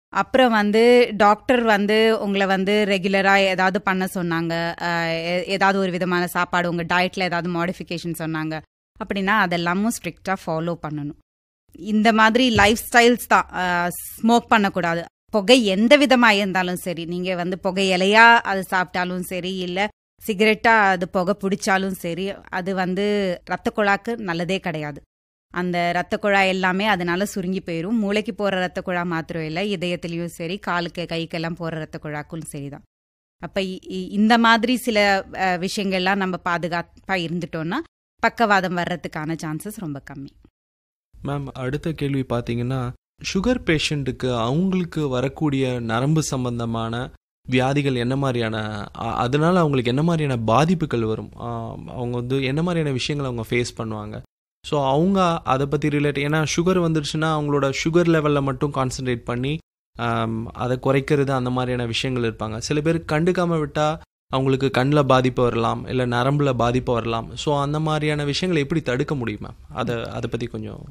அப்புறம் வந்து டாக்டர் வந்து உங்களை வந்து ரெகுலராக ஏதாவது பண்ண சொன்னாங்க அஹ், எ- ஏதாவது ஒரு விதமான சாப்பாடு உங்கள் டயட்டில் ஏதாவது மாடிஃபிகேஷன் சொன்னாங்க அப்படின்னா அதெல்லாமும் ஸ்ட்ரிக்டாக ஃபாலோ பண்ணணும் இந்த மாதிரி லைஃப் ஸ்டைல்ஸ் தான் ஸ்மோக் பண்ணக்கூடாது புகை எந்த விதமாக இருந்தாலும் சரி நீங்கள் வந்து புகை இலையா அது சாப்பிட்டாலும் சரி இல்லை சிகரெட்டாக அது புகை பிடிச்சாலும் சரி அது வந்து ரத்த குழாக்கு நல்லதே கிடையாது அந்த ரத்த குழாய் எல்லாமே அதனால சுருங்கி போயிடும் மூளைக்கு போகிற ரத்த குழா மாத்திரம் இல்லை இதயத்துலேயும் சரி காலுக்கு கைக்கெல்லாம் போகிற ரத்த குழாக்கும் சரிதான் அப்போ இந்த மாதிரி சில அஹ், விஷயங்கள்லாம் நம்ம பாதுகாப்பாக இருந்துட்டோம்னா பக்கவாதம் வர்றதுக்கான சான்சஸ் ரொம்ப கம்மி மேம் அடுத்த கேள்வி பார்த்தீங்கன்னா சுகர் பேஷண்ட்டுக்கு அவங்களுக்கு வரக்கூடிய நரம்பு சம்பந்தமான வியாதிகள் என்ன மாதிரியான அ- அதனால அவங்களுக்கு என்ன மாதிரியான பாதிப்புகள் வரும் ஆ, அவங்க வந்து என்ன மாதிரியான விஷயங்களை அவங்க ஃபேஸ் பண்ணுவாங்க ஸோ அவங்க அதை பற்றி ரிலேட் ஏன்னா சுகர் வந்துருச்சுன்னா அவங்களோட சுகர் லெவலில் மட்டும் கான்சென்ட்ரேட் பண்ணி ஆம், அதை குறைக்கிறது அந்த மாதிரியான விஷயங்கள் இருப்பாங்க சில பேர் கண்டுக்காமல் விட்டால் அவங்களுக்கு கண்ணில் பாதிப்பு வரலாம் இல்லை நரம்புல பாதிப்பு வரலாம் ஸோ அந்த மாதிரியான விஷயங்களை எப்படி தடுக்க முடியும் மேம் அதை அதை பற்றி கொஞ்சம்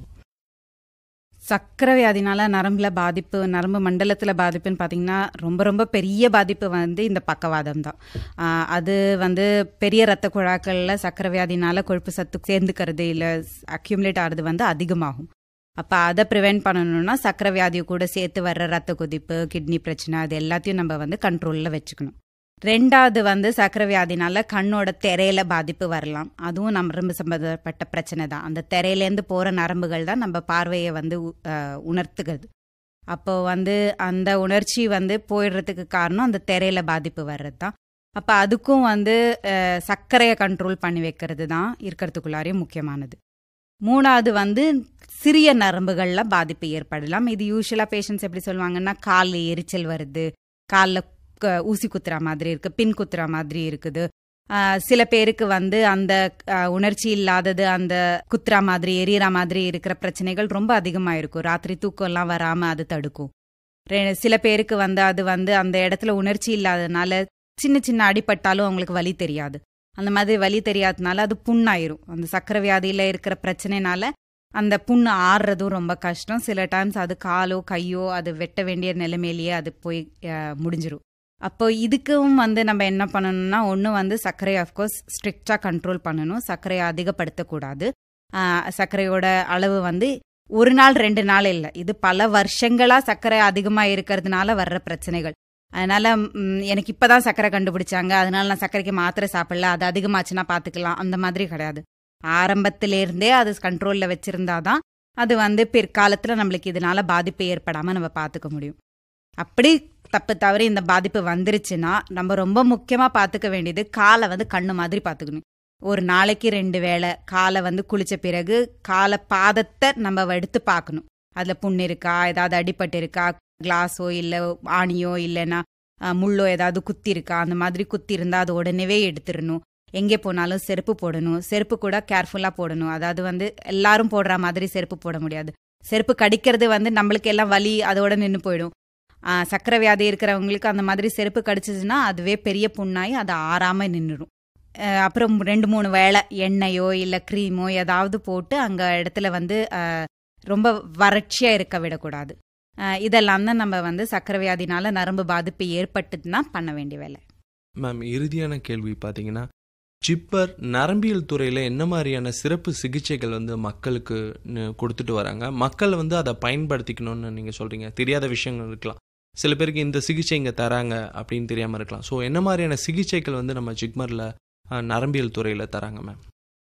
சக்கரை வியாதினால நரம்புல பாதிப்பு நரம்பு மண்டலத்தில் பாதிப்புன்னு பார்த்தீங்கன்னா ரொம்ப ரொம்ப பெரிய பாதிப்பு வந்து இந்த பக்கவாதம் தான் ஆஹ் அது வந்து பெரிய ரத்த குழாக்களில் சக்கரை வியாதினால கொழுப்பு சத்து சேர்ந்துக்கிறது இல்லை அக்யூமுலேட் ஆகிறது வந்து அதிகமாகும் அப்போ அதை ப்ரிவென்ட் பண்ணணும்னா சக்கரை வியாதியை கூட சேர்த்து வர்ற ரத்த கொதிப்பு கிட்னி பிரச்சனை அது எல்லாத்தையும் நம்ம வந்து கண்ட்ரோலில் வச்சுக்கணும் ரெண்டாவது வந்து சக்கரை வியாதினால கண்ணோட திரையில பாதிப்பு வரலாம் அதுவும் நரம்பு சம்பந்தப்பட்ட பிரச்சனை தான் அந்த திரையிலேருந்து போகிற நரம்புகள் தான் நம்ம பார்வையை வந்து உ- அஹ் உணர்த்துகிறது அப்போ வந்து அந்த உணர்ச்சி வந்து போயிடுறதுக்கு காரணம் அந்த திரையில பாதிப்பு வர்றது தான் அப்போ அதுக்கும் வந்து அஹ், சர்க்கரையை கண்ட்ரோல் பண்ணி வைக்கிறது தான் இருக்கிறதுக்குள்ளாரையும் முக்கியமானது மூணாவது வந்து சிறிய நரம்புகள்ல பாதிப்பு ஏற்படலாம் இது யூஸ்வலாக பேஷண்ட்ஸ் எப்படி சொல்லுவாங்கன்னா காலில் எரிச்சல் வருது காலில் ஊசி குத்துற மாதிரி இருக்கு பின் குத்துற மாதிரி இருக்குது ஆஹ் சில பேருக்கு வந்து அந்த ஆஹ், உணர்ச்சி இல்லாதது அந்த குத்துற மாதிரி எரியற மாதிரி இருக்கிற பிரச்சனைகள் ரொம்ப அதிகமா இருக்கும் ராத்திரி தூக்கம் எல்லாம் வராம அது தடுக்கும் ரெ- சில பேருக்கு வந்து அது வந்து அந்த இடத்துல உணர்ச்சி இல்லாததுனால சின்ன சின்ன அடிபட்டாலும் அவங்களுக்கு வலி தெரியாது அந்த மாதிரி வலி தெரியாததுனால அது புண்ணாயிரும் அந்த சக்கரை வியாதியில இருக்கிற பிரச்சனைனால அந்த புண்ணு ஆறுறதும் ரொம்ப கஷ்டம் சில டைம்ஸ் அது காலோ கையோ அது வெட்ட வேண்டிய நிலைமையிலேயே அது போய் ஆஹ், முடிஞ்சிரும் அப்போ இதுக்கும் வந்து நம்ம என்ன பண்ணணும்னா ஒன்று வந்து சர்க்கரையை அஃப்கோர்ஸ் ஸ்ட்ரிக்டாக கண்ட்ரோல் பண்ணணும் சர்க்கரையை அதிகப்படுத்தக்கூடாது ஆஹ் சர்க்கரையோட அளவு வந்து ஒரு நாள் ரெண்டு நாள் இல்லை இது பல வருஷங்களா சர்க்கரை அதிகமாக இருக்கிறதுனால வர்ற பிரச்சனைகள் அதனால ம், எனக்கு இப்பதான் சர்க்கரை கண்டுபிடிச்சாங்க அதனால நான் சர்க்கரைக்கு மாத்திரை சாப்பிடல அது அதிகமாச்சுன்னா பார்த்துக்கலாம் அந்த மாதிரி கிடையாது ஆரம்பத்திலேருந்தே அது கண்ட்ரோலில் வச்சிருந்தாதான் அது வந்து பிற்காலத்தில் நம்மளுக்கு இதனால பாதிப்பு ஏற்படாமல் நம்ம பார்த்துக்க முடியும் அப்படி தப்பு தவறி இந்த பாதிப்பு வந்துருச்சுன்னா நம்ம ரொம்ப முக்கியமாக பார்த்துக்க வேண்டியது காலை வந்து கண்ணு மாதிரி பார்த்துக்கணும் ஒரு நாளைக்கு ரெண்டு வேளை காலை வந்து குளிச்ச பிறகு காலை பாதத்தை நம்ம எடுத்து பார்க்கணும் அதில் புண்ணு இருக்கா ஏதாவது அடிபட்டு இருக்கா கிளாஸோ இல்லை ஆணியோ இல்லைன்னா அஹ், முள்ளோ ஏதாவது குத்தி இருக்கா அந்த மாதிரி குத்தி இருந்தால் அது உடனேவே எடுத்துடணும் எங்கே போனாலும் செருப்பு போடணும் செருப்பு கூட கேர்ஃபுல்லாக போடணும் அதாவது வந்து எல்லாரும் போடுற மாதிரி செருப்பு போட முடியாது செருப்பு கடிக்கிறது வந்து நம்மளுக்கு எல்லாம் வலி அதோட நின்று போயிடும் ஆ, சக்கரை வியாதி இருக்கிறவங்களுக்கு அந்த மாதிரி செருப்பு கடிச்சிச்சுன்னா அதுவே பெரிய புண்ணாகி அது ஆறாமல் நின்றுடும் அப்புறம் ரெண்டு மூணு வேளை எண்ணெயோ இல்லை க்ரீமோ ஏதாவது போட்டு அங்கே இடத்துல வந்து ஆ, ரொம்ப வறட்சியாக இருக்க விடக்கூடாது ஆ, இதெல்லாம் தான் நம்ம வந்து சக்கரை வியாதினால நரம்பு பாதிப்பு ஏற்பட்டுதுன்னா பண்ண வேண்டிய வேலை மேம் இறுதியான கேள்வி பார்த்தீங்கன்னா ஜிப்பர் நரம்பியல் துறையில் என்ன மாதிரியான சிறப்பு சிகிச்சைகள் வந்து மக்களுக்கு நு- கொடுத்துட்டு வராங்க மக்கள் வந்து அதை பயன்படுத்திக்கணும்னு நீங்கள் சொல்கிறீங்க தெரியாத விஷயங்கள் இருக்கலாம் சில பேருக்கு இந்த சிகிச்சை இங்கே தராங்க அப்படின்னு தெரியாமல் இருக்கலாம் ஸோ என்ன மாதிரியான சிகிச்சைகள் வந்து நம்ம ஜிக்மரில் நரம்பியல் துறையில் தராங்க மேம்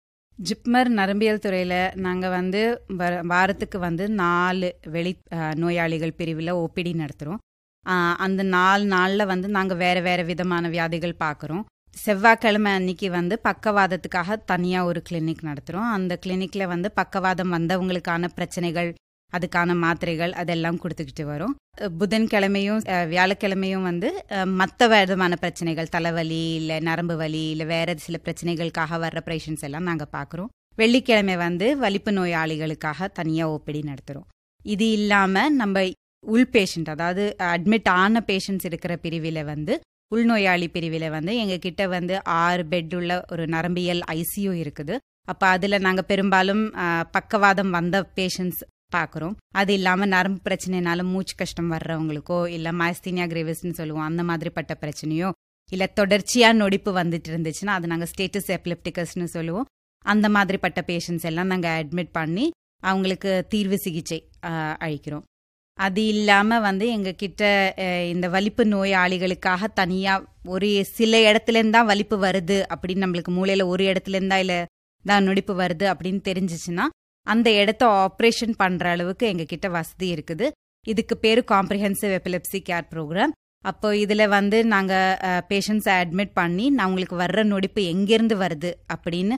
ஜிப்மர் நரம்பியல் துறையில் நாங்கள் வந்து வர- வாரத்துக்கு வந்து நாலு வெளி ஆ, நோயாளிகள் பிரிவில் ஓபிடி நடத்துகிறோம் அந்த நாலு நாளில் வந்து நாங்கள் வேறு வேறு விதமான வியாதிகள் பார்க்குறோம் செவ்வாய்க்கிழமை அன்னைக்கு வந்து பக்கவாதத்துக்காக தனியாக ஒரு கிளினிக் நடத்துகிறோம் அந்த கிளினிக்கில் வந்து பக்கவாதம் வந்தவங்களுக்கான பிரச்சனைகள் அதுக்கான மாத்திரைகள் அதெல்லாம் கொடுத்துக்கிட்டு வரோம் அஹ் புதன்கிழமையும் அஹ், வியாழக்கிழமையும் வந்து மற்ற விதமான பிரச்சனைகள் தலைவலி இல்லை நரம்பு வலி இல்லை வேற சில பிரச்சனைகளுக்காக வர்ற பேஷண்ட்ஸ் எல்லாம் நாங்கள் பார்க்குறோம் வெள்ளிக்கிழமை வந்து வலிப்பு நோயாளிகளுக்காக தனியாக ஓபிடி நடத்துகிறோம் இது இல்லாமல் நம்ம உள் பேஷண்ட் அதாவது அட்மிட் ஆன பேஷண்ட்ஸ் இருக்கிற பிரிவில் வந்து உள்நோயாளி பிரிவில் வந்து எங்ககிட்ட வந்து ஆறு பெட் உள்ள ஒரு நரம்பியல் ஐசியூ இருக்குது அப்போ அதில் நாங்கள் பெரும்பாலும் அஹ், பக்கவாதம் வந்த பேஷண்ட்ஸ் பார்க்குறோம் அது இல்லாமல் நரம்பு பிரச்சனைனால மூச்சு கஷ்டம் வர்றவங்களுக்கோ இல்லை மாஸ்தீனியா கிரேவிஸ்ன்னு சொல்லுவோம் அந்த மாதிரிப்பட்ட பிரச்சனையோ இல்லை தொடர்ச்சியாக நொடிப்பு வந்துட்டு இருந்துச்சுன்னா அது நாங்கள் ஸ்டேட்டஸ் எப்லெப்டிகஸ்னு சொல்லுவோம் அந்த மாதிரிப்பட்ட பேஷண்ட்ஸ் எல்லாம் நாங்கள் அட்மிட் பண்ணி அவங்களுக்கு தீர்வு சிகிச்சை ஆஹ், அளிக்கிறோம் அது இல்லாமல் வந்து எங்ககிட்ட அஹ், இந்த வலிப்பு நோயாளிகளுக்காக தனியாக ஒரு சில இடத்துலேருந்து தான் வலிப்பு வருது அப்படின்னு நம்மளுக்கு மூளையில் ஒரு இடத்துலேருந்தா இல்லை தான் நொடிப்பு வருது அப்படின்னு தெரிஞ்சிச்சுன்னா அந்த இடத்த ஆப்ரேஷன் பண்ணுற அளவுக்கு எங்ககிட்ட வசதி இருக்குது இதுக்கு பேர் காம்ப்ரிஹென்சிவ் எபிலெப்சி கேர் ப்ரோக்ராம் அப்போ இதில் வந்து நாங்கள் பேஷண்ட்ஸை அட்மிட் பண்ணி நான் உங்களுக்கு வர்ற நொடிப்பு எங்கேருந்து வருது அப்படின்னு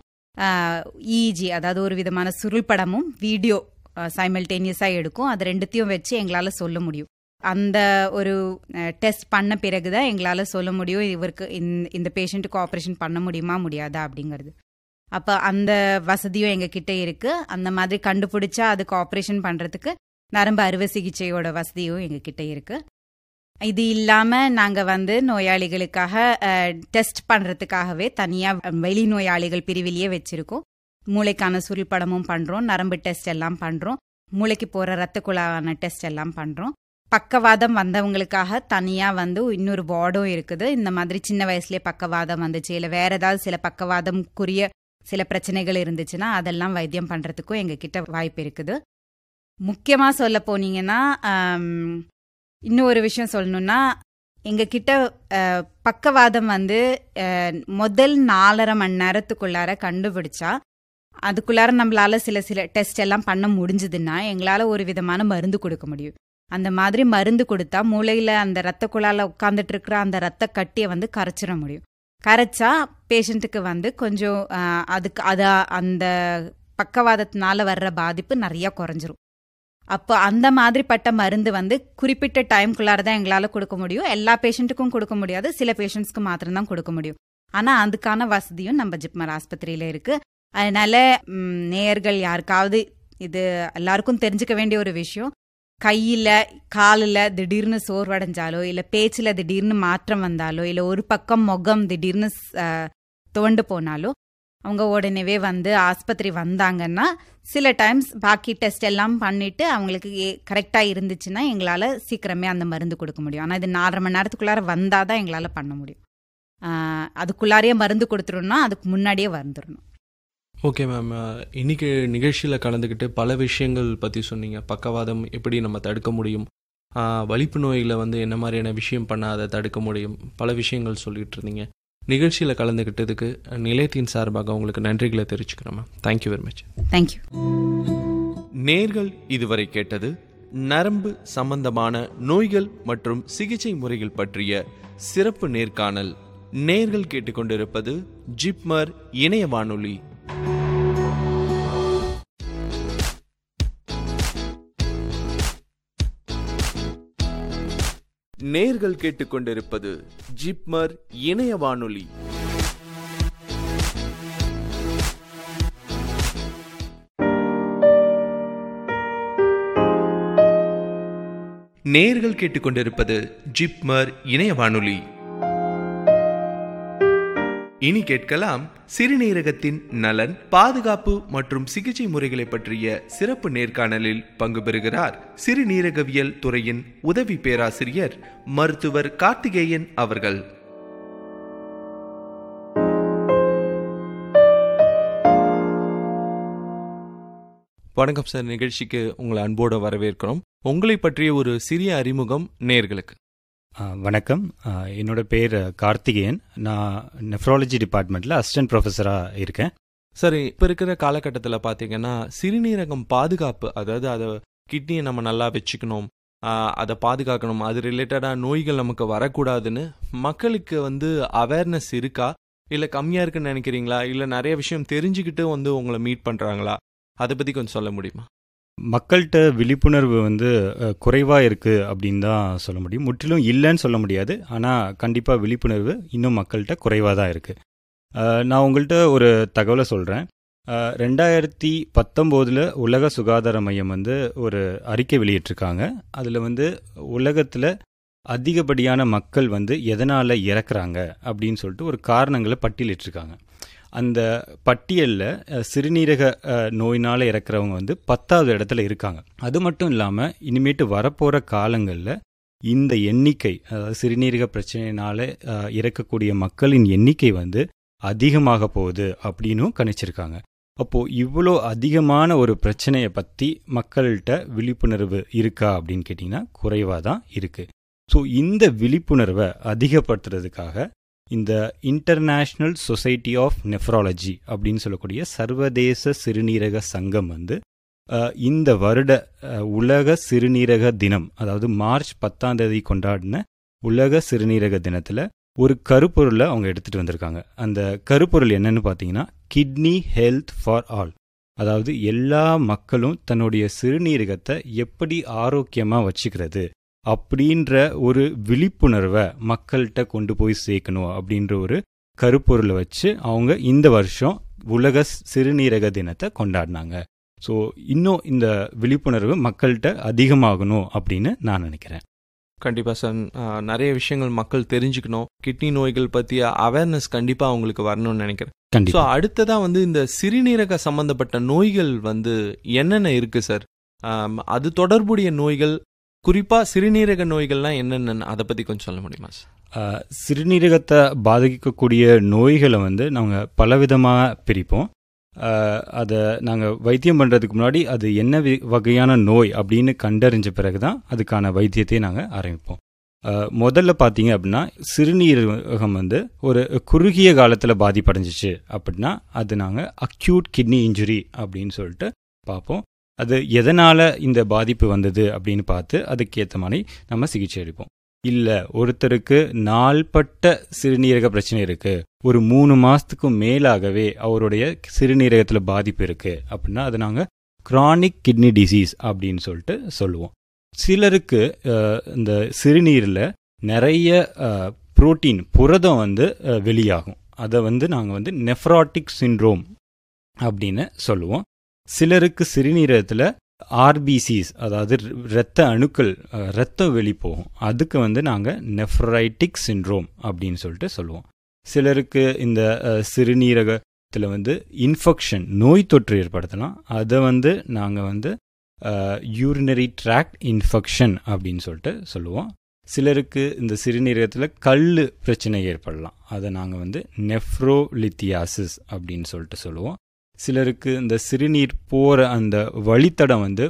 இஜி அதாவது ஒரு விதமான சுருள் படமும் வீடியோ சைமல்டேனியஸாக எடுக்கும் அது ரெண்டுத்தையும் வச்சு எங்களால் சொல்ல முடியும் அந்த ஒரு டெஸ்ட் பண்ண பிறகு தான் எங்களால் சொல்ல முடியும் இவருக்கு இந்த இந்த பேஷண்ட்டுக்கு ஆப்ரேஷன் பண்ண முடியுமா முடியாதா அப்படிங்கிறது அப்போ அந்த வசதியும் எங்ககிட்ட இருக்கு அந்த மாதிரி கண்டுபிடிச்சா அதுக்கு ஆப்ரேஷன் பண்ணுறதுக்கு நரம்பு அறுவை சிகிச்சையோட வசதியும் எங்ககிட்ட இருக்கு இது இல்லாமல் நாங்கள் வந்து நோயாளிகளுக்காக டெஸ்ட் பண்ணுறதுக்காகவே தனியாக வெளி நோயாளிகள் பிரிவிலேயே வச்சுருக்கோம் மூளைக்கான சுருள் படமும் பண்ணுறோம் நரம்பு டெஸ்ட் எல்லாம் பண்ணுறோம் மூளைக்கு போகிற ரத்த குழாவான டெஸ்ட் எல்லாம் பண்ணுறோம் பக்கவாதம் வந்தவங்களுக்காக தனியாக வந்து இன்னொரு வார்டும் இருக்குது இந்த மாதிரி சின்ன வயசுலேயே பக்கவாதம் வந்துச்சு இல்லை வேற ஏதாவது சில பக்கவாதம்க்குரிய சில பிரச்சனைகள் இருந்துச்சுன்னா அதெல்லாம் வைத்தியம் பண்ணுறதுக்கும் எங்ககிட்ட வாய்ப்பு இருக்குது முக்கியமாக சொல்ல போனீங்கன்னா ஆம், இன்னும் ஒரு விஷயம் சொல்லணும்னா எங்ககிட்ட அஹ், பக்கவாதம் வந்து அஹ், முதல் நாலரை மணி நேரத்துக்குள்ளார கண்டுபிடிச்சா அதுக்குள்ளார நம்மளால சில சில டெஸ்ட் எல்லாம் பண்ண முடிஞ்சதுன்னா எங்களால ஒரு விதமான மருந்து கொடுக்க முடியும் அந்த மாதிரி மருந்து கொடுத்தா மூளையில அந்த ரத்த குழால உட்காந்துட்டு இருக்கிற அந்த ரத்த கட்டியை வந்து கரைச்சிட முடியும் கரைச்சா பேஷண்ட்டுக்கு வந்து கொஞ்சம் அஹ், அதுக்கு அது அந்த பக்கவாதத்தினால வர்ற பாதிப்பு நிறைய குறைஞ்சிரும் அப்போ அந்த மாதிரிப்பட்ட மருந்து வந்து குறிப்பிட்ட டைம்குள்ளார தான் எங்களால் கொடுக்க முடியும் எல்லா பேஷண்ட்டுக்கும் கொடுக்க முடியாது சில பேஷண்ட்ஸ்க்கு மாத்திரம்தான் கொடுக்க முடியும் ஆனால் அதுக்கான வசதியும் நம்ம ஜிப்மர் ஆஸ்பத்திரியில் இருக்கு அதனால ம், நேயர்கள் யாருக்காவது இது எல்லாருக்கும் தெரிஞ்சுக்க வேண்டிய ஒரு விஷயம் கையில் காலில் திடீர்னு சோர்வடைஞ்சாலோ இல்லை பேச்சில் திடீர்னு மாற்றம் வந்தாலோ இல்லை ஒரு பக்கம் முகம் திடீர்னு அஹ், துவண்டு போனாலோ அவங்க உடனேவே வந்து ஆஸ்பத்திரி வந்தாங்கன்னா சில டைம்ஸ் பாக்கி டெஸ்ட் எல்லாம் பண்ணிட்டு அவங்களுக்கு கரெக்டாக இருந்துச்சுன்னா எங்களால் சீக்கிரமே அந்த மருந்து கொடுக்க முடியும் ஆனால் இது நாலரை மணி நேரத்துக்குள்ளார வந்தால் தான் எங்களால் பண்ண முடியும் ஆஹ் அதுக்குள்ளாரையே மருந்து கொடுத்துருன்னா அதுக்கு முன்னாடியே வந்துடணும் ஓகே மேம் இன்னைக்கு நிகழ்ச்சியில் கலந்துக்கிட்டு பல விஷயங்கள் பற்றி சொன்னீங்க பக்கவாதம் எப்படி நம்ம தடுக்க முடியும் ஆஹ் வலிப்பு நோய்களை வந்து என்ன மாதிரியான விஷயம் பண்ணால் அதை தடுக்க முடியும் பல விஷயங்கள் சொல்லிட்டு இருந்தீங்க நிகழ்ச்சியில் கலந்துக்கிட்டதுக்கு நிலையத்தின் சார்பாக உங்களுக்கு நன்றிகளை தெரிவிச்சுக்கிறேன் ma'am thank you very much thank you நேர்கள் இதுவரை கேட்டது நரம்பு சம்பந்தமான நோய்கள் மற்றும் சிகிச்சை முறைகள் பற்றிய சிறப்பு நேர்காணல் நேர்கள் கேட்டுக்கொண்டிருப்பது ஜிப்மர் இணைய வானொலி நேர்கள் கேட்டுக்கொண்டிருப்பது ஜிப்மர் இணைய வானொலி நேர்கள் கேட்டுக்கொண்டிருப்பது ஜிப்மர் இணைய வானொலி இனி கேட்கலாம் சிறுநீரகத்தின் நலன் பாதுகாப்பு மற்றும் சிகிச்சை முறைகளை பற்றிய சிறப்பு நேர்காணலில் பங்கு பெறுகிறார் சிறுநீரகவியல் துறையின் உதவி பேராசிரியர் மருத்துவர் கார்த்திகேயன் அவர்கள் வணக்கம் சார் நிகழ்ச்சிக்கு உங்களை அன்போடு வரவேற்கிறோம் உங்களை பற்றிய ஒரு சிறிய அறிமுகம் நேர்களுக்கு ஆ, வணக்கம் ஆ, என்னோட பேர் கார்த்திகேயன் நான் நெஃப்ராலஜி டிபார்ட்மெண்ட்டில் அசிஸ்டன்ட் ப்ரொஃபஸராக இருக்கேன் சரி இப்போ இருக்கிற காலகட்டத்தில் பார்த்தீங்கன்னா சிறுநீரகம் பாதுகாப்பு அதாவது அதை கிட்னியை நம்ம நல்லா வச்சுக்கணும் ஆஹ் அதை பாதுகாக்கணும் அது ரிலேட்டடாக நோய்கள் நமக்கு வரக்கூடாதுன்னு மக்களுக்கு வந்து அவேர்னஸ் இருக்கா இல்லை கம்மியாக இருக்குன்னு நினைக்கிறீங்களா இல்லை நிறைய விஷயம் தெரிஞ்சுக்கிட்டு வந்து உங்களை மீட் பண்ணுறாங்களா அதை பற்றி கொஞ்சம் சொல்ல முடியுமா மக்கள்கிட்ட விழிப்புணர்வு வந்து குறைவாக இருக்குது அப்படின்னு தான் சொல்ல முடியும் முற்றிலும் இல்லைன்னு சொல்ல முடியாது ஆனால் கண்டிப்பாக விழிப்புணர்வு இன்னும் மக்கள்கிட்ட குறைவாக தான் இருக்குது நான் உங்கள்கிட்ட ஒரு தகவலை சொல்கிறேன் ரெண்டாயிரத்தி பத்தொம்போதில் உலக சுகாதார மையம் வந்து ஒரு அறிக்கை வெளியிட்டிருக்காங்க அதில் வந்து உலகத்தில் அதிகப்படியான மக்கள் வந்து எதனால் இறக்குறாங்க அப்படின்னு சொல்லிட்டு ஒரு காரணங்களை பட்டியலிட்டிருக்காங்க அந்த பட்டியலில் சிறுநீரக அஹ், நோயினால் இறக்குறவங்க வந்து பத்தாவது இடத்துல இருக்காங்க அது மட்டும் இல்லாமல் இனிமேட்டு வரப்போகிற காலங்களில் இந்த எண்ணிக்கை அதாவது சிறுநீரக பிரச்சனையினால அஹ், இறக்கக்கூடிய மக்களின் எண்ணிக்கை வந்து அதிகமாக போகுது அப்படின்னும் கணிச்சிருக்காங்க அப்போது இவ்வளோ அதிகமான ஒரு பிரச்சனையை பற்றி மக்கள்கிட்ட விழிப்புணர்வு இருக்கா அப்படின்னு கேட்டிங்கன்னா குறைவாக தான் இருக்குது ஸோ இந்த விழிப்புணர்வை அதிகப்படுத்துறதுக்காக இந்த இன்டர்நேஷ்னல் சொசைட்டி ஆஃப் நெஃப்ராலஜி அப்படின்னு சொல்லக்கூடிய சர்வதேச சிறுநீரக சங்கம் வந்து அஹ், இந்த வருட அஹ், உலக சிறுநீரக தினம் அதாவது மார்ச் பத்தாம் தேதி கொண்டாடின உலக சிறுநீரக தினத்தில் ஒரு கருப்பொருளை அவங்க எடுத்துகிட்டு வந்திருக்காங்க அந்த கருப்பொருள் என்னன்னு பார்த்தீங்கன்னா கிட்னி ஹெல்த் ஃபார் ஆல் அதாவது எல்லா மக்களும் தன்னுடைய சிறுநீரகத்தை எப்படி ஆரோக்கியமாக வச்சுக்கிறது அப்படின்ற ஒரு விழிப்புணர்வை மக்கள்கிட்ட கொண்டு போய் சேர்க்கணும் அப்படின்ற ஒரு கருப்பொருளை வச்சு அவங்க இந்த வருஷம் உலக சிறுநீரக தினத்தை கொண்டாடினாங்க ஸோ இன்னும் இந்த விழிப்புணர்வு மக்கள்கிட்ட அதிகமாகணும் அப்படின்னு நான் நினைக்கிறேன் கண்டிப்பாக சார் ஆஹ், நிறைய விஷயங்கள் மக்கள் தெரிஞ்சுக்கணும் கிட்னி நோய்கள் பற்றிய அவேர்னஸ் கண்டிப்பாக அவங்களுக்கு வரணும்னு நினைக்கிறேன் ஸோ கண்டிப்பா அடுத்ததா வந்து இந்த சிறுநீரக சம்பந்தப்பட்ட நோய்கள் வந்து என்னென்ன இருக்கு சார் ஆம், அது தொடர்புடைய நோய்கள் குறிப்பா சிறுநீரக நோய்கள்லாம் என்னென்னு அதை பத்தி கொஞ்சம் சொல்ல முடியுமா சார் ஆஹ், சிறுநீரகத்தை பாதிக்கக்கூடிய நோய்களை வந்து நாங்கள் பலவிதமாக பிரிப்போம் ஆஹ், அதை நாங்கள் வைத்தியம் பண்ணுறதுக்கு முன்னாடி அது என்ன வி- வகையான நோய் அப்படின்னு கண்டறிஞ்ச பிறகு தான் அதுக்கான வைத்தியத்தை நாங்கள் ஆரம்பிப்போம் ஆஹ், முதல்ல பார்த்தீங்க அப்படின்னா சிறுநீரகம் வந்து ஒரு குறுகிய காலத்தில் பாதிப்படைஞ்சிச்சு அப்படின்னா அது நாங்கள் அக்யூட் கிட்னி இன்ஜுரி அப்படின்னு சொல்லிட்டு பார்ப்போம் அது எதனால் இந்த பாதிப்பு வந்தது அப்படின்னு பார்த்து அதுக்கேற்ற மாதிரி நம்ம சிகிச்சை அளிப்போம் இல்லை ஒருத்தருக்கு நாள்பட்ட சிறுநீரக பிரச்சனை இருக்கு ஒரு மூணு மாசத்துக்கும் மேலாகவே அவருடைய சிறுநீரகத்தில் பாதிப்பு இருக்கு அப்படின்னா அது நாங்கள் chronic கிட்னி டிசீஸ் அப்படின்னு சொல்லிட்டு சொல்லுவோம் சிலருக்கு அஹ், இந்த சிறுநீரில் நிறைய புரோட்டீன் புரதம் வந்து அஹ், வெளியாகும் அதை வந்து நாங்கள் வந்து நெஃப்ராட்டிக் சிண்ட்ரோம் அப்படின்னு சொல்லுவோம் சிலருக்கு சிறுநீரகத்தில் ஆர்பிசிஸ் அதாவது இரத்த அணுக்கள் அஹ், இரத்தம் வெளி போகும் அதுக்கு வந்து நாங்கள் நெஃப்ரைட்டிக் சிண்ட்ரோம் அப்படின்னு சொல்லிட்டு சொல்லுவோம் சிலருக்கு இந்த அஹ், சிறுநீரகத்தில் வந்து இன்ஃபெக்ஷன் நோய் தொற்று ஏற்படுத்தலாம் அதை வந்து நாங்கள் வந்து யூரினரி ட்ராக்ட் இன்ஃபெக்ஷன் அப்படின்னு சொல்லிட்டு சொல்லுவோம் சிலருக்கு இந்த சிறுநீரகத்தில் கல் பிரச்சனை ஏற்படலாம் அதை நாங்கள் வந்து நெஃப்ரோலித்தியாசிஸ் அப்படின்னு சொல்லிட்டு சொல்லுவோம் சிலருக்கு இந்த சிறுநீர் போகிற அந்த வழித்தடம் வந்து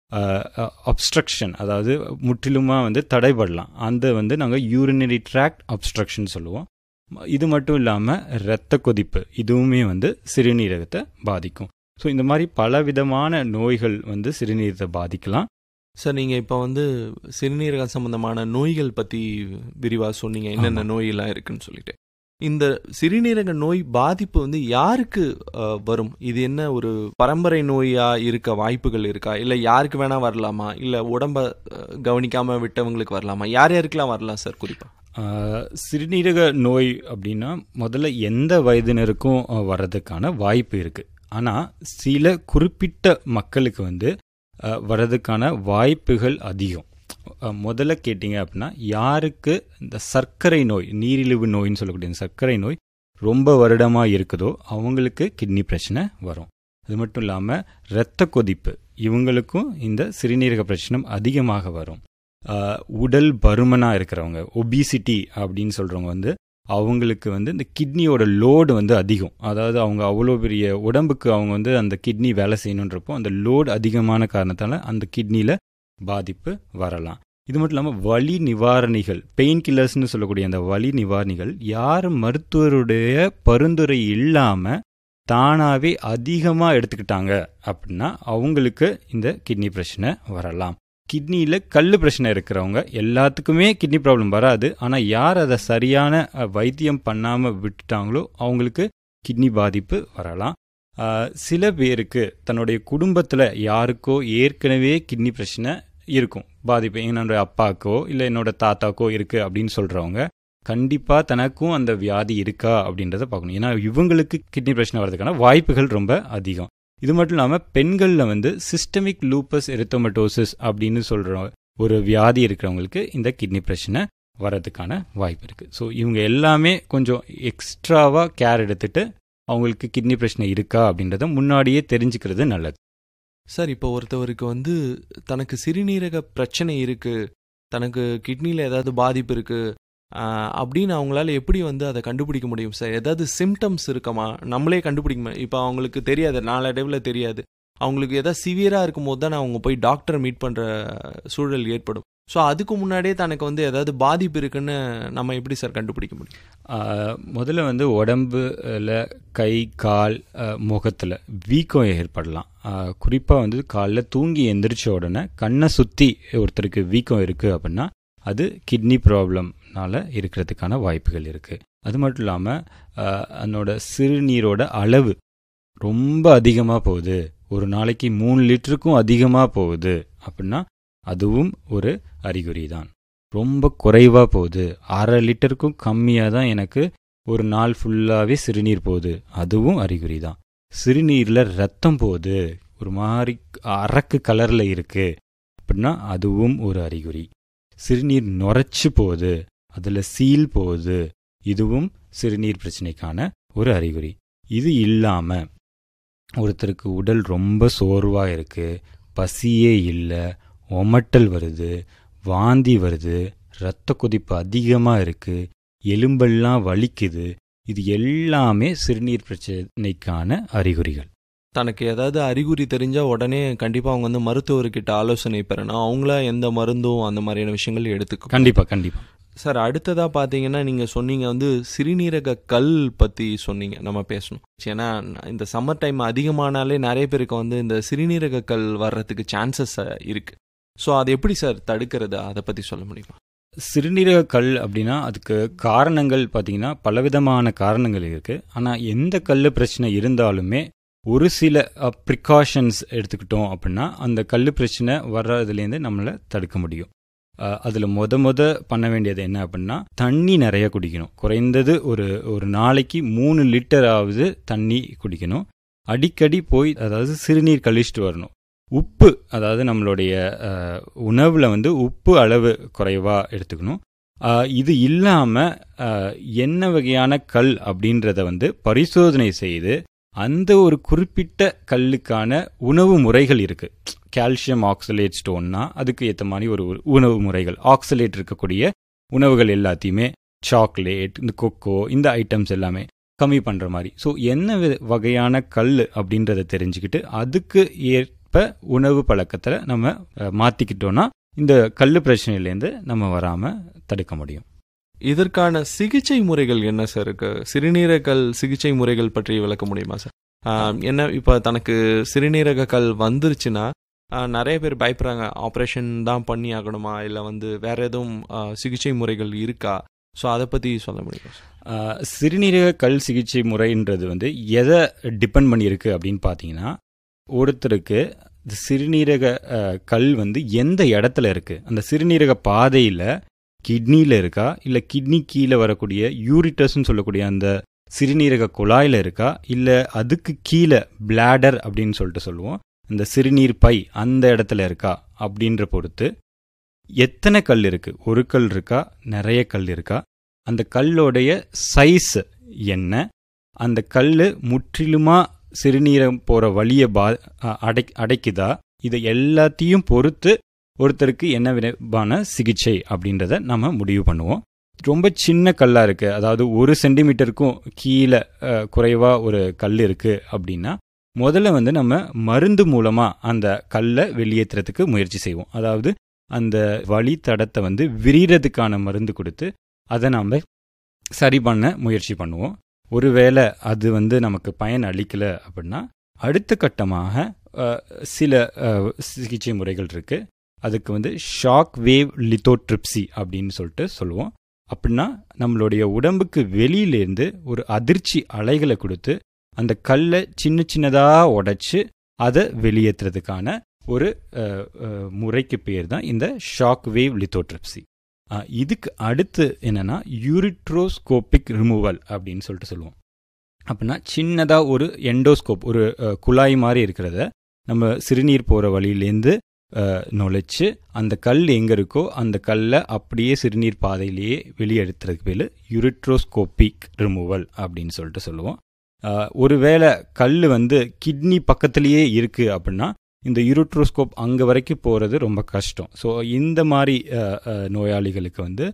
அப்ஸ்ட்ரக்ஷன் அதாவது முற்றிலுமாக வந்து தடைபடலாம் அந்த வந்து நாங்கள் யூரினரி ட்ராக்ட் அப்ஸ்ட்ரக்ஷன் சொல்லுவோம் இது மட்டும் இல்லாமல் இரத்த கொதிப்பு இதுவுமே வந்து சிறுநீரகத்தை பாதிக்கும் ஸோ இந்த மாதிரி பலவிதமான நோய்கள் வந்து சிறுநீரகத்தை பாதிக்கலாம் சார் நீங்க இப்ப வந்து சிறுநீரக சம்பந்தமான நோய்கள் பத்தி விரிவா சொன்னீங்க என்னென்ன ஆமா. நோயெல்லாம் இருக்குன்னு சொல்லிட்டு இந்த சிறுநீரக நோய் பாதிப்பு வந்து யாருக்கு அஹ், வரும் இது என்ன ஒரு பரம்பரை நோயா இருக்க வாய்ப்புகள் இருக்கா இல்ல யாருக்கு வேணா வரலாமா இல்ல உடம்ப அஹ், கவனிக்காம விட்டவங்களுக்கு வரலாமா யார் யாருக்கெல்லாம் வரலாம் சார் குறிப்பா ஆஹ், சிறுநீரக நோய் அப்படின்னா முதல்ல எந்த வயதினருக்கும் ஆஹ், வர்றதுக்கான வாய்ப்பு இருக்குது ஆனால் சில குறிப்பிட்ட மக்களுக்கு வந்து ஆஹ், வர்றதுக்கான வாய்ப்புகள் அதிகம் ஆஹ், முதல்ல கேட்டிங்க அப்படின்னா யாருக்கு இந்த சர்க்கரை நோய் நீரிழிவு நோயின்னு சொல்லக்கூடிய இந்த சர்க்கரை நோய் ரொம்ப வருடமாக இருக்குதோ அவங்களுக்கு கிட்னி பிரச்சனை வரும் அது மட்டும் இல்லாமல் இரத்த கொதிப்பு இவங்களுக்கும் இந்த சிறுநீரக பிரச்சனை அதிகமாக வரும் ஆஹ் உடல் பருமனாக இருக்கிறவங்க ஒபிசிட்டி அப்படின்னு சொல்கிறவங்க வந்து அவங்களுக்கு வந்து இந்த கிட்னியோட லோடு வந்து அதிகம் அதாவது அவங்க அவ்வளோ பெரிய உடம்புக்கு அவங்க வந்து அந்த கிட்னி வேலை செய்யணுன்றப்போ அந்த லோடு அதிகமான காரணத்தால் அந்த கிட்னியில் பாதிப்பு வரலாம் இது மட்டும் இல்லாமல் வலி நிவாரணிகள் பெயின் கில்லர்ஸ்னு சொல்லக்கூடிய அந்த வலி நிவாரணிகள் யார் மருத்துவருடைய பரிந்துரை இல்லாமல் தானாகவே அதிகமாக எடுத்துக்கிட்டாங்க அப்படின்னா அவங்களுக்கு இந்த கிட்னி பிரச்சனை வரலாம் கிட்னியில் கல் பிரச்சனை இருக்கிறவங்க எல்லாத்துக்குமே கிட்னி ப்ராப்ளம் வராது ஆனால் யார் அதை சரியான அஹ், வைத்தியம் பண்ணாமல் விட்டுட்டாங்களோ அவங்களுக்கு கிட்னி பாதிப்பு வரலாம் அஹ், சில பேருக்கு தன்னுடைய குடும்பத்தில் யாருக்கோ ஏற்கனவே கிட்னி பிரச்சனை இருக்கும் பாதிப்பு என்னோட அப்பாக்கோ இல்லை என்னோட தாத்தாக்கோ இருக்குது அப்படின்னு சொல்கிறவங்க கண்டிப்பாக தனக்கும் அந்த வியாதி இருக்கா அப்படின்றத பார்க்கணும் ஏன்னா இவங்களுக்கு கிட்னி பிரச்சனை வர்றதுக்கான வாய்ப்புகள் ரொம்ப அதிகம் இது மட்டும் இல்லாமல் பெண்களில் வந்து சிஸ்டமிக் லூப்பஸ் எரித்தோமட்டோசிஸ் அப்படின்னு சொல்கிற ஒரு வியாதி இருக்கிறவங்களுக்கு இந்த கிட்னி பிரச்சனை வரதுக்கான வாய்ப்பு இருக்குது ஸோ இவங்க எல்லாமே கொஞ்சம் எக்ஸ்ட்ராவாக கேர் எடுத்துட்டு அவங்களுக்கு கிட்னி பிரச்சனை இருக்கா அப்படின்றத முன்னாடியே தெரிஞ்சுக்கிறது நல்லது சார் இப்போ ஒருத்தவருக்கு வந்து தனக்கு சிறுநீரக பிரச்சனை இருக்கு தனக்கு கிட்னியில் ஏதாவது பாதிப்பு இருக்கு ஆஹ், அப்படின்னு அவங்களால எப்படி வந்து அதை கண்டுபிடிக்க முடியும் சார் ஏதாவது சிம்டம்ஸ் இருக்குமா நம்மளே கண்டுபிடிக்க முடியும் இப்போ அவங்களுக்கு தெரியாது நாளடைவில் தெரியாது அவங்களுக்கு ஏதாவது சிவியராக இருக்கும்போது தான் அவங்க போய் டாக்டரை மீட் பண்ணுற சூழல் ஏற்படும் ஸோ அதுக்கு முன்னாடியே தனக்கு வந்து ஏதாவது பாதிப்பு இருக்குன்னு நம்ம எப்படி சார் கண்டுபிடிக்க முடியும் ஆஹ், முதல்ல வந்து உடம்புல கை கால் முகத்தில் வீக்கம் ஏற்படலாம் குறிப்பாக வந்து காலைல தூங்கி எந்திரிச்ச உடனே கண்ணை சுற்றி ஒருத்தருக்கு வீக்கம் இருக்குது அப்படின்னா அது கிட்னி ப்ராப்ளம்னால இருக்கிறதுக்கான வாய்ப்புகள் இருக்குது அது மட்டும் இல்லாமல் அதனோட சிறுநீரோட அளவு ரொம்ப அதிகமாக போகுது ஒரு நாளைக்கு மூணு லிட்டருக்கும் அதிகமாக போகுது அப்படின்னா அதுவும் ஒரு அறிகுறி தான் ரொம்ப குறைவாக போகுது அரை லிட்டருக்கும் கம்மியாக தான் எனக்கு ஒரு நாள் ஃபுல்லாகவே சிறுநீர் போகுது அதுவும் அறிகுறி தான் சிறுநீரில் ரத்தம் போகுது ஒரு மாதிரி அரக்கு கலரில் இருக்கு அப்படின்னா அதுவும் ஒரு அறிகுறி சிறுநீர் நுரைச்சு போகுது அதில் சீல் போகுது இதுவும் சிறுநீர் பிரச்சனைக்கான ஒரு அறிகுறி இது இல்லாமல் ஒருத்தருக்கு உடல் ரொம்ப சோர்வாக இருக்கு பசியே இல்லை ஒமட்டல் வருது வாந்தி வருது இரத்த கொதிப்பு அதிகமாக இருக்கு எலும்பெல்லாம் வலிக்குது இது எல்லாமே சிறுநீர் பிரச்சனைக்கான அறிகுறிகள் தனக்கு ஏதாவது அறிகுறி தெரிஞ்சால் உடனே கண்டிப்பாக அவங்க வந்து மருத்துவர்கிட்ட ஆலோசனை பெறணும் அவங்களா எந்த மருந்தும் அந்த மாதிரியான விஷயங்கள் எடுத்துக்க கண்டிப்பாக கண்டிப்பாக சார் அடுத்ததாக பார்த்தீங்கன்னா நீங்கள் சொன்னீங்க வந்து சிறுநீரக கல் பற்றி சொன்னீங்க நம்ம பேசணும் ஏன்னா இந்த சம்மர் டைம் அதிகமானாலே நிறைய பேருக்கு வந்து இந்த சிறுநீரக கல் வர்றதுக்கு சான்சஸ் இருக்கு ஸோ அது எப்படி சார் தடுக்கிறது அதை பற்றி சொல்ல முடியுமா சிறுநீரக கல் அப்படின்னா அதுக்கு காரணங்கள் பார்த்தீங்கன்னா பலவிதமான காரணங்கள் இருக்குது ஆனால் எந்த கல் பிரச்சனை இருந்தாலுமே ஒரு சில ப்ரிகாஷன்ஸ் எடுத்துக்கிட்டோம் அப்படின்னா அந்த கல் பிரச்சனை வர்றதுலேருந்து நம்மளை தடுக்க முடியும் அதில் மொத மொத பண்ண வேண்டியது என்ன அப்படின்னா தண்ணி நிறைய குடிக்கணும் குறைந்தது ஒரு ஒரு நாளைக்கு மூணு லிட்டராவது தண்ணி குடிக்கணும் அடிக்கடி போய் அதாவது சிறுநீர் கழிச்சிட்டு வரணும் உப்பு அதாவது நம்மளுடைய அஹ், உணவுல வந்து உப்பு அளவு குறைவாக எடுத்துக்கணும் அஹ், இது இல்லாமல் என்ன வகையான கல் அப்படின்றத வந்து பரிசோதனை செய்து அந்த ஒரு குறிப்பிட்ட கல்லுக்கான உணவு முறைகள் இருக்கு கால்சியம் ஆக்சலேட் ஸ்டோன்னா அதுக்கு ஏற்ற மாதிரி ஒரு ஒரு உணவு முறைகள் ஆக்சலேட் இருக்கக்கூடிய உணவுகள் எல்லாத்தையுமே சாக்லேட் இந்த கொக்கோ இந்த ஐட்டம்ஸ் எல்லாமே கம்மி பண்ணுற மாதிரி ஸோ என்ன வி- வகையான கல் அப்படின்றத தெரிஞ்சுக்கிட்டு அதுக்கு ஏற்ப உணவு பழக்கத்தில் நம்ம அஹ், மாத்திக்கிட்டோம்னா இந்த கல் பிரச்சனையிலேருந்து நம்ம வராமல் தடுக்க முடியும் இதற்கான சிகிச்சை முறைகள் என்ன சார் இருக்கு சிறுநீரகல் சிகிச்சை முறைகள் பற்றி விளக்க முடியுமா சார் ஆஹ், என்ன இப்போ தனக்கு சிறுநீரக கல் வந்துருச்சுன்னா ஆஹ், நிறைய பேர் பயப்படுறாங்க ஆப்ரேஷன் தான் பண்ணி ஆகணுமா இல்லை வந்து வேற எதுவும் ஆஹ், சிகிச்சை முறைகள் இருக்கா ஸோ அதை பற்றி சொல்ல முடியுமா சார் ஆஹ், சிறுநீரக கல் சிகிச்சை முறைன்றது வந்து எதை டிபெண்ட் பண்ணியிருக்கு அப்படின்னு பார்த்தீங்கன்னா ஒருத்தருக்கு இந்த சிறுநீரக ஆஹ், கல் வந்து எந்த இடத்துல இருக்கு அந்த சிறுநீரக பாதையில் கிட்னியில் இருக்கா இல்லை கிட்னி கீழே வரக்கூடிய யூரிட்டஸ்ன்னு சொல்லக்கூடிய அந்த சிறுநீரக குழாயில் இருக்கா இல்லை அதுக்கு கீழே பிளாடர் அப்படின்னு சொல்லிட்டு சொல்லுவோம் இந்த சிறுநீர் பை அந்த இடத்துல இருக்கா அப்படின்ற பொறுத்து எத்தனை கல் இருக்கு ஒரு கல் இருக்கா நிறைய கல் இருக்கா அந்த கல்லோடைய சைஸ் என்ன அந்த கல் முற்றிலுமா சிறுநீரம் போகிற வழியை பா அ- அடை அடைக்குதா இதை எல்லாத்தையும் பொறுத்து ஒருத்தருக்கு என்ன விதமான சிகிச்சை அப்படின்றத நம்ம முடிவு பண்ணுவோம் ரொம்ப சின்ன கல்லாக இருக்கு அதாவது ஒரு சென்டிமீட்டருக்கும் கீழே அஹ், குறைவா ஒரு கல் இருக்கு அப்படின்னா முதல்ல வந்து நம்ம மருந்து மூலமா அந்த கல்லை வெளியேற்றுறதுக்கு முயற்சி செய்வோம் அதாவது அந்த வழித்தடத்தை வந்து விரிகிறதுக்கான மருந்து கொடுத்து அதை நாம் சரி பண்ண முயற்சி பண்ணுவோம் ஒருவேளை அது வந்து நமக்கு பயன் அளிக்கல அப்படின்னா அடுத்த கட்டமாக அஹ், சில அஹ், சிகிச்சை முறைகள் இருக்கு அதுக்கு வந்து ஷாக் வேவ் லித்தோட்ரிப்சி அப்படின்னு சொல்லிட்டு சொல்லுவோம் அப்படின்னா நம்மளுடைய உடம்புக்கு வெளியிலேருந்து ஒரு அதிர்ச்சி அலைகளை கொடுத்து அந்த கல்லை சின்ன சின்னதாக உடைச்சு அதை வெளியேற்றுறதுக்கான ஒரு அஹ், அஹ், முறைக்கு பேர் தான் இந்த ஷாக் வேவ் லித்தோட்ரிப்சி அஹ், இதுக்கு அடுத்து என்னன்னா யூரிட்ரோஸ்கோபிக் ரிமூவல் அப்படின்னு சொல்லிட்டு சொல்லுவோம் அப்படின்னா சின்னதாக ஒரு எண்டோஸ்கோப் ஒரு அஹ், குழாய் மாதிரி இருக்கிறத நம்ம சிறுநீர் போகிற வழியிலேருந்து அஹ், நுழைச்சு அந்த கல் எங்கே இருக்கோ அந்த கல்லை அப்படியே சிறுநீர் பாதையிலேயே வெளியெடுத்துறதுக்கு பேர் யூரிட்ரோஸ்கோபிக் ரிமூவல் அப்படின்னு சொல்லிட்டு சொல்லுவோம் அஹ், ஒருவேளை கல் வந்து கிட்னி பக்கத்துலேயே இருக்குது அப்படின்னா இந்த யூரோட்ரோஸ்கோப் அங்கே வரைக்கும் போகிறது ரொம்ப கஷ்டம் ஸோ இந்த மாதிரி அஹ், அஹ், நோயாளிகளுக்கு வந்து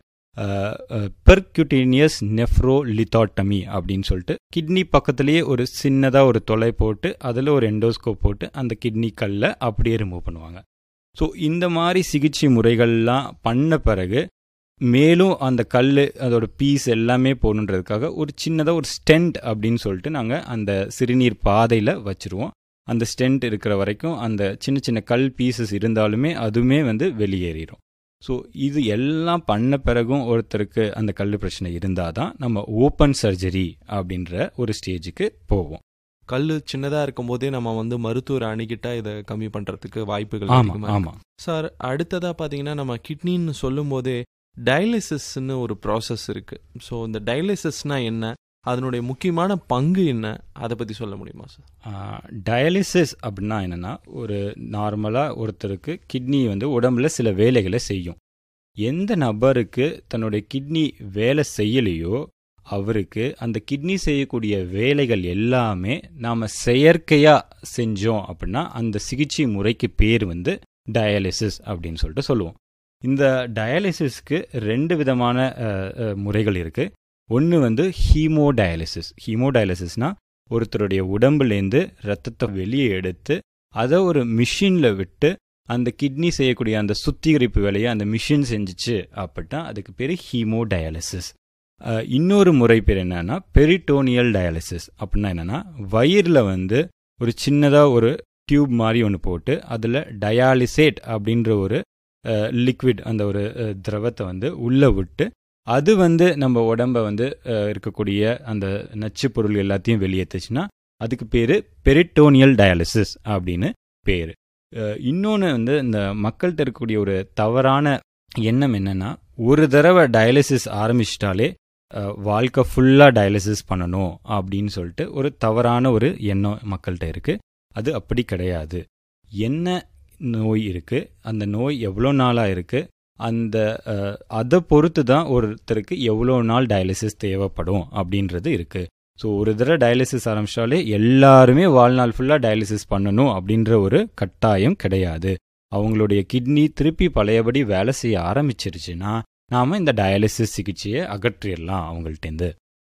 பெர்க்யூட்டேனியஸ் நெஃப்ரோலித்தாட்டமி அப்படின்னு சொல்லிட்டு கிட்னி பக்கத்துலேயே ஒரு சின்னதாக ஒரு தொலை போட்டு அதில் ஒரு எண்டோஸ்கோப் போட்டு அந்த கிட்னி கல்லை அப்படியே ரிமூவ் பண்ணுவாங்க ஸோ இந்த மாதிரி சிகிச்சை முறைகள்லாம் பண்ண பிறகு மேலும் அந்த கல் அதோட பீஸ் எல்லாமே போகணுன்றதுக்காக ஒரு சின்னதாக ஒரு ஸ்டென்ட் அப்படின்னு சொல்லிட்டு நாங்கள் அந்த சிறுநீர் பாதையில் வச்சுருவோம் அந்த ஸ்டென்ட் இருக்கிற வரைக்கும் அந்த சின்ன சின்ன கல் பீசஸ் இருந்தாலுமே அதுவுமே வந்து வெளியேறிடும் ஸோ இது எல்லாம் பண்ண பிறகும் ஒருத்தருக்கு அந்த கல் பிரச்சனை இருந்தால் தான் நம்ம ஓப்பன் சர்ஜரி அப்படின்ற ஒரு ஸ்டேஜுக்கு போவோம் கல் சின்னதா இருக்கும் போதே நம்ம வந்து மருத்துவரை அணுகிட்டா இதை கம்மி பண்றதுக்கு வாய்ப்புகள் ஆமாம் அதிகமா இருக்கு. ஆமாம் சார் அடுத்ததா பாத்தீங்கன்னா நம்ம கிட்னின்னு சொல்லும் போதே டயாலிசிஸ்னு ஒரு ப்ராசஸ் இருக்கு ஸோ இந்த டயாலிசிஸ்னா என்ன அதனுடைய முக்கியமான பங்கு என்ன அதை பத்தி சொல்ல முடியுமா சார் டயாலிசிஸ் அப்படின்னா என்னென்னா ஒரு நார்மலாக ஒருத்தருக்கு கிட்னி வந்து உடம்புல சில வேலைகளை செய்யும் எந்த நபருக்கு தன்னுடைய கிட்னி வேலை செய்யலையோ அவருக்கு அந்த கிட்னி செய்யக்கூடிய வேலைகள் எல்லாமே நாம் செயற்கையாக செஞ்சோம் அப்படின்னா அந்த சிகிச்சை முறைக்கு பேர் வந்து டயாலிசிஸ் அப்படின்னு சொல்லிட்டு சொல்லுவோம் இந்த டயாலிசிஸ்க்கு ரெண்டு விதமான அஹ், அஹ், முறைகள் இருக்குது ஒன்று வந்து ஹீமோடயாலிசிஸ் ஹீமோடயாலிசிஸ்னால் ஒருத்தருடைய உடம்புலேருந்து ரத்தத்தை வெளியே எடுத்து அதை ஒரு மிஷினில் விட்டு அந்த கிட்னி செய்யக்கூடிய அந்த சுத்திகரிப்பு வேலையை அந்த மிஷின் செஞ்சுச்சு அப்படின்னா அதுக்கு பேர் ஹீமோடயாலிசிஸ் அஹ், இன்னொரு முறை பேர் என்னன்னா பெரிட்டோனியல் டயாலிசிஸ் அப்படின்னா என்னன்னா வயிறில் வந்து ஒரு சின்னதாக ஒரு டியூப் மாதிரி ஒன்று போட்டு அதில் டயாலிசேட் அப்படின்ற ஒரு லிக்விட் அந்த ஒரு அஹ், திரவத்தை வந்து உள்ளே விட்டு அது வந்து நம்ம உடம்ப வந்து அஹ், இருக்கக்கூடிய அந்த நச்சு பொருள் எல்லாத்தையும் வெளியேற்றுச்சுன்னா அதுக்கு பேர் பெரிட்டோனியல் டயாலிசிஸ் அப்படின்னு பேர் இன்னொன்று வந்து இந்த மக்கள்கிட்ட இருக்கக்கூடிய ஒரு தவறான எண்ணம் என்னன்னா ஒரு தடவை டயாலிசிஸ் ஆரம்பிச்சிட்டாலே அஹ், வாழ்க்கை ஃபுல்லாக டயாலிசிஸ் பண்ணணும் அப்படின்னு சொல்லிட்டு ஒரு தவறான ஒரு எண்ணம் மக்கள்கிட்ட இருக்குது அது அப்படி கிடையாது என்ன நோய் இருக்குது அந்த நோய் எவ்வளோ நாளாக இருக்குது அந்த அஹ், அதை பொறுத்து தான் ஒருத்தருக்கு எவ்வளோ நாள் டயாலிசிஸ் தேவைப்படும் அப்படின்றது இருக்குது ஸோ ஒரு தடவை டயாலிசிஸ் ஆரம்பிச்சாலே எல்லாருமே வாழ்நாள் ஃபுல்லாக டயாலிசிஸ் பண்ணணும் அப்படின்ற ஒரு கட்டாயம் கிடையாது அவங்களுடைய கிட்னி திருப்பி பழையபடி வேலை செய்ய ஆரம்பிச்சிருச்சுன்னா நாம் இந்த டயாலிசிஸ் சிகிச்சையை அகற்றிடலாம் அவங்கள்ட்டேருந்து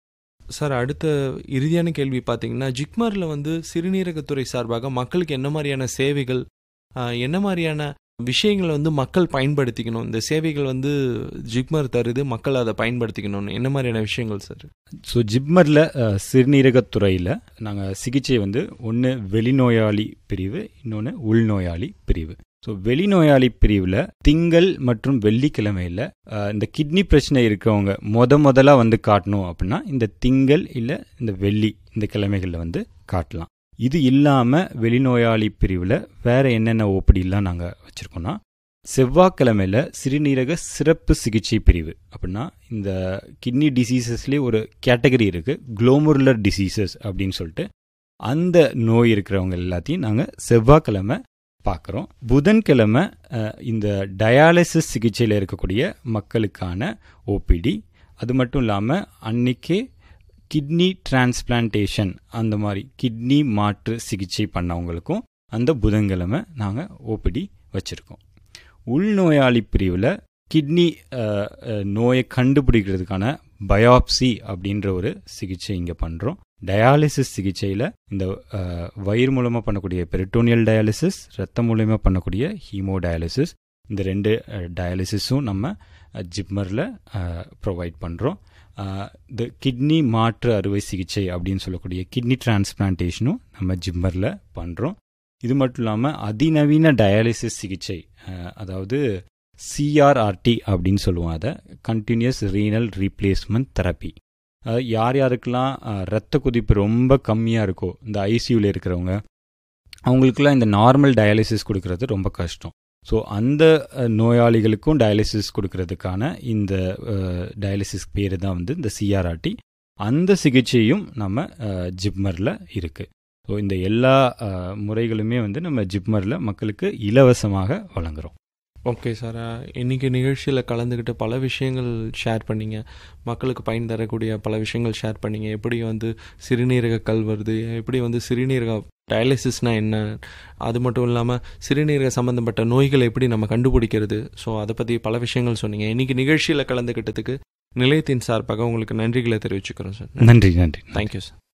சார் அடுத்த இறுதியான கேள்வி பார்த்தீங்கன்னா ஜிக்மரில் வந்து சிறுநீரகத்துறை சார்பாக மக்களுக்கு என்ன மாதிரியான சேவைகள் ஆஹ், என்ன மாதிரியான விஷயங்களை வந்து மக்கள் பயன்படுத்திக்கணும் இந்த சேவைகள் வந்து ஜிக்மர் தருது மக்கள் அதை பயன்படுத்திக்கணும்னு என்ன மாதிரியான விஷயங்கள் சார் ஸோ ஜிப்மரில் சிறுநீரகத்துறையில் நாங்கள் சிகிச்சை வந்து ஒன்று வெளிநோயாளி பிரிவு இன்னொன்று உள்நோயாளி பிரிவு ஸோ வெளிநோயாளி பிரிவில் திங்கள் மற்றும் வெள்ளிக்கிழமையில் இந்த கிட்னி பிரச்சனை இருக்கவங்க முத முதலாக வந்து காட்டணும் அப்படின்னா இந்த திங்கள் இல்லை இந்த வெள்ளி இந்த கிழமைகளில் வந்து காட்டலாம் இது இல்லாமல் வெளிநோயாளி பிரிவில் வேற என்னென்ன ஓப்படிலாம் நாங்கள் வச்சுருக்கோன்னா செவ்வாய்க்கிழமையில் சிறுநீரக சிறப்பு சிகிச்சை பிரிவு அப்படின்னா இந்த கிட்னி டிசீசஸ்லேயே ஒரு கேட்டகரி இருக்குது குளோமுருலர் டிசீசஸ் அப்படின்னு சொல்லிட்டு அந்த நோய் இருக்கிறவங்க எல்லாத்தையும் நாங்கள் செவ்வாய்க்கிழமை பார்க்குறோம் புதன்கிழமை அஹ், இந்த டயாலிசிஸ் சிகிச்சையில் இருக்கக்கூடிய மக்களுக்கான ஓபிடி அது மட்டும் இல்லாமல் அன்னைக்கே கிட்னி டிரான்ஸ்பிளான்டேஷன் அந்த மாதிரி கிட்னி மாற்று சிகிச்சை பண்ணவங்களுக்கும் அந்த புதன்கிழமை நாங்கள் ஓபிடி வச்சுருக்கோம் உள்நோயாளி பிரிவில் கிட்னி அஹ், அஹ், நோயை கண்டுபிடிக்கிறதுக்கான பயாப்சி அப்படின்ற ஒரு சிகிச்சை இங்கே பண்ணுறோம் டயாலிசிஸ் சிகிச்சையில் இந்த அஹ், வயிறு மூலமாக பண்ணக்கூடிய பெரிட்டோனியல் டயாலிசிஸ் ரத்தம் மூலயமா பண்ணக்கூடிய ஹீமோ டயாலிசிஸ் இந்த ரெண்டு டயாலிசிஸும் நம்ம ஜிப்மரில் ப்ரொவைட் பண்ணுறோம் இந்த கிட்னி மாற்று அறுவை சிகிச்சை அப்படின்னு சொல்லக்கூடிய கிட்னி டிரான்ஸ்பிளான்டேஷனும் நம்ம ஜிம்மரில் பண்ணுறோம் இது மட்டும் இல்லாமல் அதிநவீன டயாலிசிஸ் சிகிச்சை அஹ், அதாவது சிஆர்ஆர்டி அப்படின்னு சொல்லுவோம் அதை கண்டினியூஸ் ரீனல் ரீப்ளேஸ்மெண்ட் தெரப்பி யார் யாருக்கெல்லாம் அஹ், ரத்த கொதிப்பு ரொம்ப கம்மியாக இருக்கோ இந்த ஐசியூவில் இருக்கிறவங்க அவங்களுக்குலாம் இந்த நார்மல் டயாலிசிஸ் கொடுக்கறது ரொம்ப கஷ்டம் ஸோ அந்த அஹ், நோயாளிகளுக்கும் டயாலிசிஸ் கொடுக்கறதுக்கான இந்த டயாலிசிஸ் பேர் தான் வந்து இந்த சிஆர்ஆர்டி அந்த சிகிச்சையும் நம்ம ஜிப்மரில் இருக்குது ஸோ இந்த எல்லா அஹ், முறைகளுமே வந்து நம்ம ஜிப்மரில் மக்களுக்கு இலவசமாக வழங்குறோம் ஓகே சார் இன்னைக்கு நிகழ்ச்சியில் கலந்துக்கிட்டு பல விஷயங்கள் ஷேர் பண்ணீங்க மக்களுக்கு பயன் தரக்கூடிய பல விஷயங்கள் ஷேர் பண்ணீங்க எப்படி வந்து சிறுநீரக கல் வருது எப்படி வந்து சிறுநீரக டயாலிசிஸ்னால் என்ன அது மட்டும் இல்லாமல் சிறுநீரக சம்மந்தப்பட்ட நோய்களை எப்படி நம்ம கண்டுபிடிக்கிறது ஸோ அதை பற்றி பல விஷயங்கள் சொன்னீங்க இன்னைக்கு நிகழ்ச்சியில் கலந்துக்கிட்டதுக்கு நிலையத்தின் சார்பாக உங்களுக்கு நன்றிகளை தெரிவிச்சுக்கிறோம் சார் நன்றி நன்றி தேங்க்யூ சார்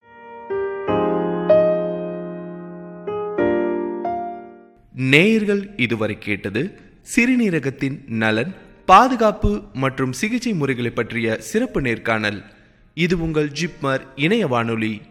நேயர்கள் இதுவரை கேட்டது சிறுநீரகத்தின் நலன் பாதுகாப்பு மற்றும் சிகிச்சை முறைகளை பற்றிய சிறப்பு நேர்காணல் இது உங்கள் ஜிப்மர் இணைய வானொலி